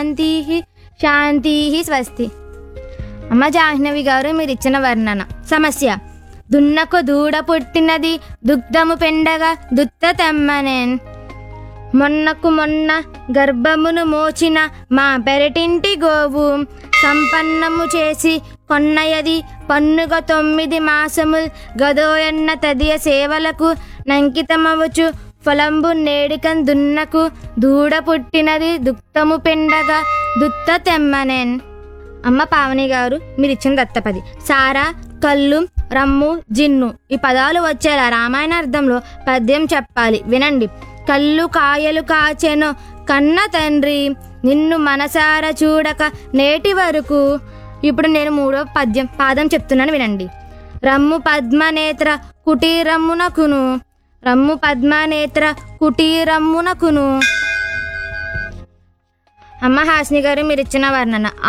శాంతి శాంతి స్వస్తి అమ్మ జాహ్నవి గారు మీరు ఇచ్చిన వర్ణన సమస్య దున్నకు దూడ పుట్టినది దుగ్ధము పెండగా దుత్త తెమ్మనేన్ మొన్నకు మొన్న గర్భమును మోచిన మా పెరటింటి గోవు సంపన్నము చేసి కొన్నయది పన్నుగ తొమ్మిది మాసముల్ గదోయన్న తదియ సేవలకు నంకితమవుచు ఫలంబు నేడికన్ దున్నకు దూడ పుట్టినది దుక్తము పెండగా దుత్త తెమ్మనేన్ అమ్మ పావని గారు మీరు ఇచ్చిన దత్తపది సారా కళ్ళు రమ్ము జిన్ను ఈ పదాలు వచ్చేలా రామాయణార్థంలో పద్యం చెప్పాలి వినండి కళ్ళు కాయలు కాచెను కన్న తండ్రి నిన్ను మనసార చూడక నేటి వరకు ఇప్పుడు నేను మూడో పద్యం పాదం చెప్తున్నాను వినండి రమ్ము పద్మనేత్ర కుటీరమ్మునకును రమ్ము పద్మనేత్ర కుటీరమ్మునకును అమ్మ హాసిని గారు మీరు ఇచ్చిన వర్ణన